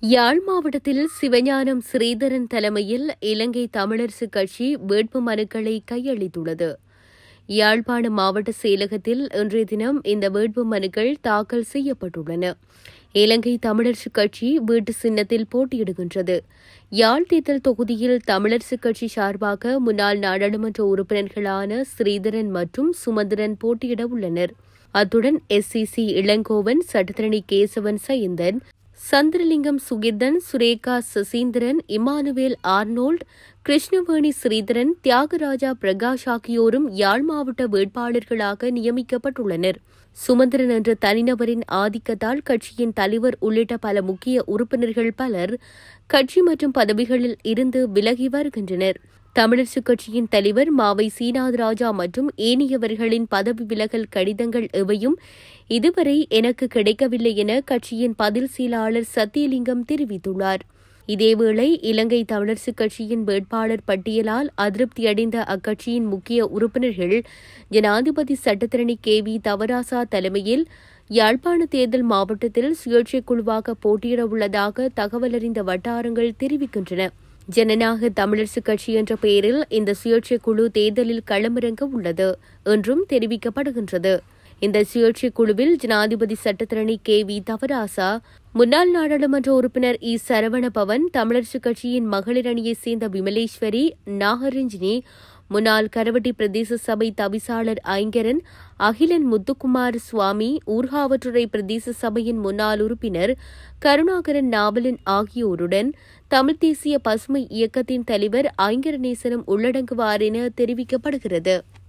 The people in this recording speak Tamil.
யாழ் மாவட்டத்தில் சிவஞானம் ஸ்ரீதரன் தலைமையில் இலங்கை தமிழரசு கட்சி வேட்பு மனுக்களை கையளித்துள்ளது யாழ்ப்பாண மாவட்ட செயலகத்தில் இன்றைய தினம் இந்த வேட்பு மனுக்கள் தாக்கல் செய்யப்பட்டுள்ளன இலங்கை தமிழரசு கட்சி வீட்டு சின்னத்தில் போட்டியிடுகின்றது யாழ் தேர்தல் தொகுதியில் தமிழரசு கட்சி சார்பாக முன்னாள் நாடாளுமன்ற உறுப்பினர்களான ஸ்ரீதரன் மற்றும் சுமந்திரன் போட்டியிட உள்ளனர் அத்துடன் எஸ்சிசி இளங்கோவன் சட்டத்தரணி கேசவன் சயந்தன் சந்திரலிங்கம் சுகிர்தன் சுரேகா சசீந்திரன் இமானுவேல் ஆர்னோல்ட் கிருஷ்ணவேணி ஸ்ரீதரன் தியாகராஜா பிரகாஷ் ஆகியோரும் யாழ் மாவட்ட வேட்பாளர்களாக நியமிக்கப்பட்டுள்ளனர் சுமந்திரன் என்ற தனிநபரின் ஆதிக்கத்தால் கட்சியின் தலைவர் உள்ளிட்ட பல முக்கிய உறுப்பினர்கள் பலர் கட்சி மற்றும் பதவிகளில் இருந்து விலகி வருகின்றனர் தமிழரசு கட்சியின் தலைவர் மாவை சீனாத் ராஜா மற்றும் ஏனையவர்களின் பதவி விலகல் கடிதங்கள் எவையும் இதுவரை எனக்கு கிடைக்கவில்லை என கட்சியின் பதில் செயலாளர் சத்தியலிங்கம் தெரிவித்துள்ளார் இதேவேளை இலங்கை தமிழரசு கட்சியின் வேட்பாளர் பட்டியலால் அதிருப்தியடைந்த அக்கட்சியின் முக்கிய உறுப்பினர்கள் ஜனாதிபதி சட்டத்தரணி கே வி தவராசா தலைமையில் யாழ்ப்பாண தேர்தல் மாவட்டத்தில் சுயேட்சை குழுவாக போட்டியிட உள்ளதாக தகவலறிந்த வட்டாரங்கள் தெரிவிக்கின்றன ஜனநாயக தமிழரசு கட்சி என்ற பெயரில் இந்த சுயேட்சை குழு தேர்தலில் களமிறங்க உள்ளது என்றும் தெரிவிக்கப்படுகின்றது இந்த சுயேட்சை குழுவில் ஜனாதிபதி சட்டத்திரணி கே வி தவராசா முன்னாள் நாடாளுமன்ற உறுப்பினர் இ சரவணபவன் தமிழரசு கட்சியின் மகளிர் அணியைச் சேர்ந்த விமலேஸ்வரி நாகரஞ்சினி முன்னாள் கரவட்டி பிரதேச சபை தவிசாளர் ஐங்கரன் அகிலன் முத்துக்குமார் சுவாமி ஊர்காவற்றுறை பிரதேச சபையின் முன்னாள் உறுப்பினர் கருணாகரன் நாவலன் ஆகியோருடன் தமிழ் தேசிய பசுமை இயக்கத்தின் தலைவர் ஐங்கரநேசனும் உள்ளடங்குவார் என தெரிவிக்கப்படுகிறது